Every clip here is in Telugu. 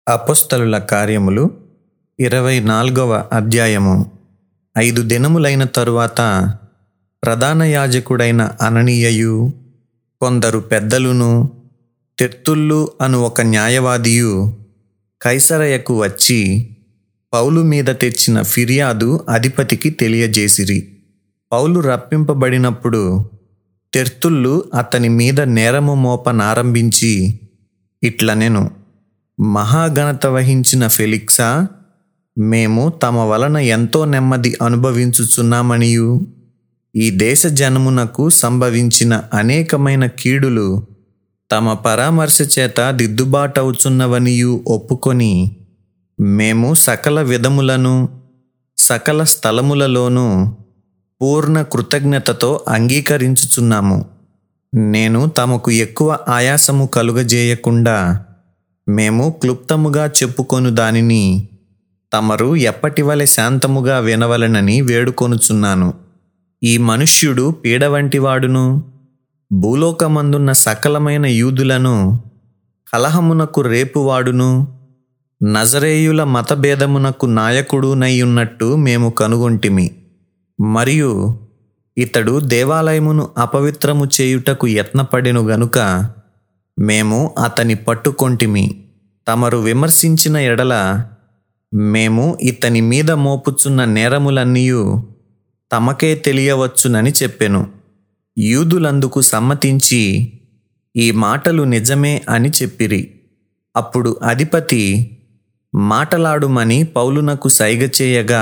అపోస్తలుల కార్యములు ఇరవై నాల్గవ అధ్యాయము ఐదు దినములైన తరువాత ప్రధాన యాజకుడైన అననీయయు కొందరు పెద్దలును తెర్తుళ్ళు అను ఒక న్యాయవాదియు కైసరయకు వచ్చి పౌలు మీద తెచ్చిన ఫిర్యాదు అధిపతికి తెలియజేసిరి పౌలు రప్పింపబడినప్పుడు తెర్తుళ్ళు అతని మీద నేరము మోపనారంభించి ఇట్లనెను మహాఘనత వహించిన ఫెలిక్సా మేము తమ వలన ఎంతో నెమ్మది అనుభవించుచున్నామనియు ఈ దేశ జనమునకు సంభవించిన అనేకమైన కీడులు తమ పరామర్శ చేత దిద్దుబాటవుచున్నవనియు ఒప్పుకొని మేము సకల విధములను సకల స్థలములలోనూ పూర్ణ కృతజ్ఞతతో అంగీకరించుచున్నాము నేను తమకు ఎక్కువ ఆయాసము కలుగజేయకుండా మేము క్లుప్తముగా చెప్పుకొను దానిని తమరు ఎప్పటివలె శాంతముగా వినవలనని వేడుకొనుచున్నాను ఈ మనుష్యుడు పీడ వంటివాడును భూలోకమందున్న సకలమైన యూదులను కలహమునకు రేపువాడును నజరేయుల మతభేదమునకు నాయకుడునయ్యున్నట్టు మేము కనుగొంటిమి మరియు ఇతడు దేవాలయమును అపవిత్రము చేయుటకు యత్నపడెను గనుక మేము అతని పట్టుకొంటిమి తమరు విమర్శించిన ఎడల మేము ఇతని మీద మోపుచున్న నేరములన్నీయు తమకే తెలియవచ్చునని చెప్పెను యూదులందుకు సమ్మతించి ఈ మాటలు నిజమే అని చెప్పిరి అప్పుడు అధిపతి మాటలాడుమని పౌలునకు సైగ చేయగా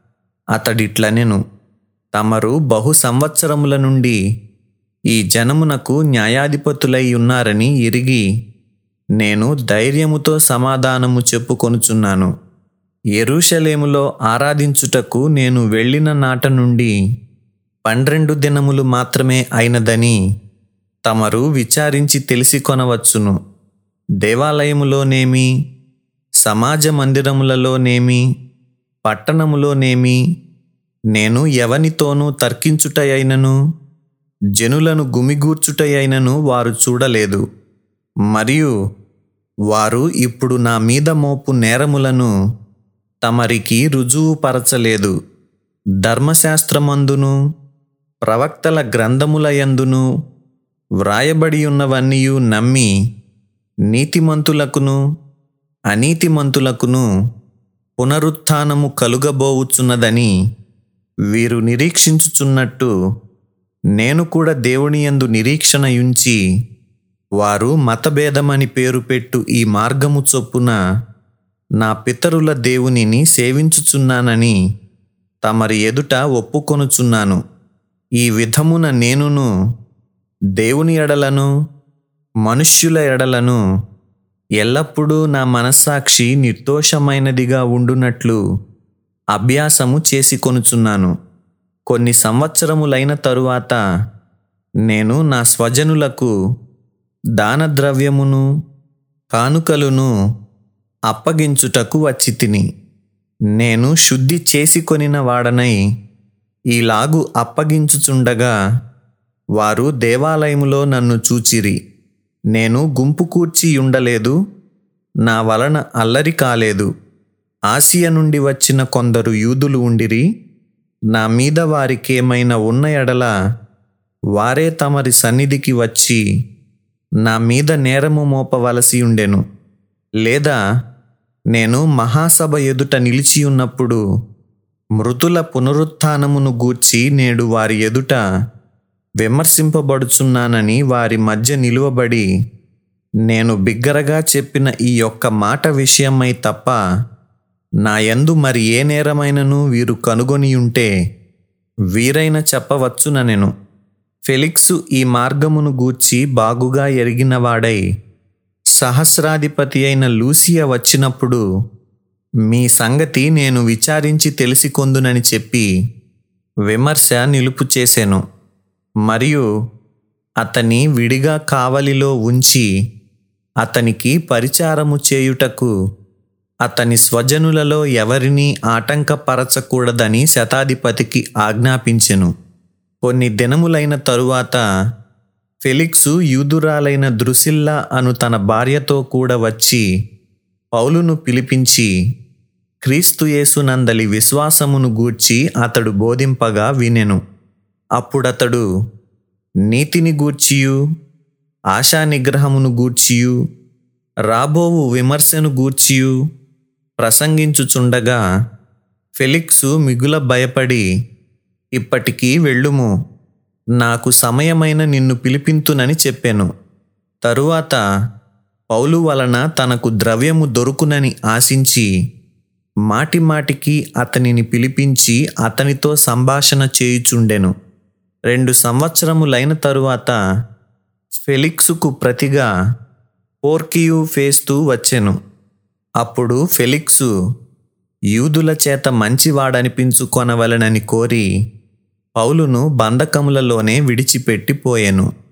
అతడిట్లనెను తమరు బహు సంవత్సరముల నుండి ఈ జనమునకు న్యాయాధిపతులై ఉన్నారని ఎరిగి నేను ధైర్యముతో సమాధానము చెప్పుకొనుచున్నాను ఎరుషలేములో ఆరాధించుటకు నేను వెళ్ళిన నాట నుండి పన్నెండు దినములు మాత్రమే అయినదని తమరు విచారించి తెలిసి కొనవచ్చును దేవాలయములోనేమి సమాజ మందిరములలోనేమి పట్టణములోనేమి నేను ఎవనితోనూ తర్కించుటయైనను జనులను గుమిగూర్చుటయైనను వారు చూడలేదు మరియు వారు ఇప్పుడు నా మీద మోపు నేరములను తమరికి రుజువుపరచలేదు ధర్మశాస్త్రమందును ప్రవక్తల గ్రంథములయందును వ్రాయబడి ఉన్నవన్నీయు నమ్మి నీతిమంతులకును అనీతిమంతులకును పునరుత్థానము కలుగబోవుచున్నదని వీరు నిరీక్షించుచున్నట్టు నేను కూడా దేవుని యందు నిరీక్షణయుంచి వారు మతభేదమని పేరు పెట్టు ఈ మార్గము చొప్పున నా పితరుల దేవునిని సేవించుచున్నానని తమరి ఎదుట ఒప్పుకొనుచున్నాను ఈ విధమున నేనును దేవుని ఎడలను మనుష్యుల ఎడలను ఎల్లప్పుడూ నా మనస్సాక్షి నిర్దోషమైనదిగా ఉండునట్లు అభ్యాసము చేసి కొనుచున్నాను కొన్ని సంవత్సరములైన తరువాత నేను నా స్వజనులకు దానద్రవ్యమును కానుకలును అప్పగించుటకు వచ్చి తిని నేను శుద్ధి చేసి కొనిన వాడనై ఈలాగు అప్పగించుచుండగా వారు దేవాలయములో నన్ను చూచిరి నేను గుంపు కూర్చి ఉండలేదు నా వలన అల్లరి కాలేదు ఆసియా నుండి వచ్చిన కొందరు యూదులు ఉండిరి నా మీద వారికేమైనా ఉన్న ఎడల వారే తమరి సన్నిధికి వచ్చి నా మీద నేరము మోపవలసి ఉండెను లేదా నేను మహాసభ ఎదుట నిలిచి ఉన్నప్పుడు మృతుల పునరుత్థానమును గూర్చి నేడు వారి ఎదుట విమర్శింపబడుచున్నానని వారి మధ్య నిలువబడి నేను బిగ్గరగా చెప్పిన ఈ యొక్క మాట విషయమై తప్ప నా యందు మరి ఏ నేరమైనను వీరు కనుగొని ఉంటే వీరైనా చెప్పవచ్చుననెను ఫెలిక్సు ఈ మార్గమును గూర్చి బాగుగా ఎరిగినవాడై సహస్రాధిపతి అయిన లూసియా వచ్చినప్పుడు మీ సంగతి నేను విచారించి తెలిసికొందునని చెప్పి విమర్శ నిలుపు చేశాను మరియు అతని విడిగా కావలిలో ఉంచి అతనికి పరిచారము చేయుటకు అతని స్వజనులలో ఎవరినీ ఆటంకపరచకూడదని శతాధిపతికి ఆజ్ఞాపించెను కొన్ని దినములైన తరువాత ఫెలిక్సు యూదురాలైన ద్రుసిల్లా అను తన భార్యతో కూడా వచ్చి పౌలును పిలిపించి క్రీస్తు యేసునందలి విశ్వాసమును గూర్చి అతడు బోధింపగా వినెను అప్పుడతడు నీతిని గూర్చియు ఆశా నిగ్రహమును గూర్చియు రాబోవు విమర్శను గూర్చియు ప్రసంగించుచుండగా ఫెలిక్సు మిగుల భయపడి ఇప్పటికీ వెళ్ళుము నాకు సమయమైన నిన్ను పిలిపింతునని చెప్పాను తరువాత పౌలు వలన తనకు ద్రవ్యము దొరుకునని ఆశించి మాటి మాటికి అతనిని పిలిపించి అతనితో సంభాషణ చేయుచుండెను రెండు సంవత్సరములైన తరువాత ఫెలిక్సుకు ప్రతిగా పోర్కియు ఫేస్తూ వచ్చెను అప్పుడు ఫెలిక్సు యూదుల చేత మంచివాడనిపించుకొనవలనని కోరి పౌలును బంధకములలోనే విడిచిపెట్టిపోయెను